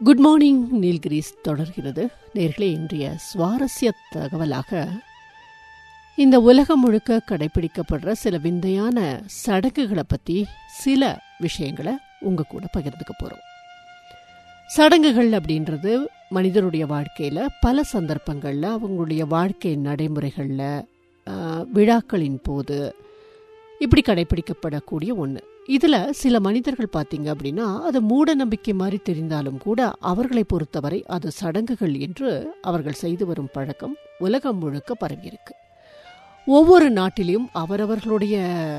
good morning Nilgiris தொடர்கிறது நேர்களே இன்றைய சுவாரஸ்ய தகவலாக இந்த உலகம் முழுக்க கடைபிடிக்கப்படுற சில விந்தையான சடங்குகளை பற்றி சில விஷயங்களை உங்க கூட பகிர்ந்துக்க போகிறோம் சடங்குகள் அப்படின்றது மனிதருடைய வாழ்க்கையில் பல சந்தர்ப்பங்களில் அவங்களுடைய வாழ்க்கை நடைமுறைகளில் விழாக்களின் போது இப்படி கடைபிடிக்கப்படக்கூடிய ஒன்று இதில் சில மனிதர்கள் பார்த்தீங்க அப்படின்னா அது மூட நம்பிக்கை மாதிரி தெரிந்தாலும் கூட அவர்களை பொறுத்தவரை அது சடங்குகள் என்று அவர்கள் செய்து வரும் பழக்கம் உலகம் முழுக்க பரவியிருக்கு ஒவ்வொரு நாட்டிலையும் அவரவர்களுடைய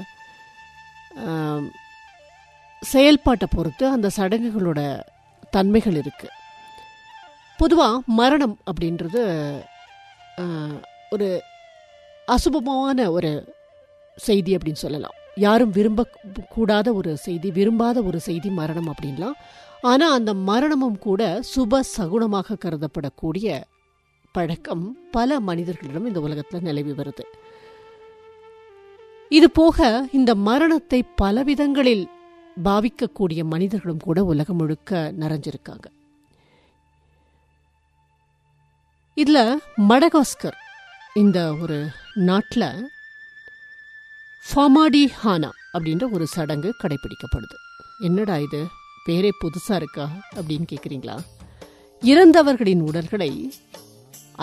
ஆம், செயல்பாட்டை பொறுத்து அந்த சடங்குகளோட தன்மைகள் இருக்கு பொதுவாக மரணம் அப்படின்றது ஆ, ஒரு அசுபமான ஒரு செய்தி அப்படின்னு சொல்லலாம் யாரும் விரும்ப கூடாத ஒரு செய்தி விரும்பாத ஒரு செய்தி மரணம் அப்படின்லாம் ஆனா அந்த மரணமும் கூட சுப சகுனமாக கருதப்படக்கூடிய பழக்கம் பல மனிதர்களிடம் இந்த உலகத்துல நிலவி வருது இது போக இந்த மரணத்தை பல விதங்களில் பாவிக்கக்கூடிய மனிதர்களும் கூட உலகம் முழுக்க நிறைஞ்சிருக்காங்க இதுல மடகாஸ்கர் இந்த ஒரு நாட்டில் ஃபாமாடி ஹானா அப்படின்ற ஒரு சடங்கு கடைபிடிக்கப்படுது என்னடா இது பேரே புதுசா இருக்கா அப்படின்னு கேக்குறீங்களா இறந்தவர்களின் உடல்களை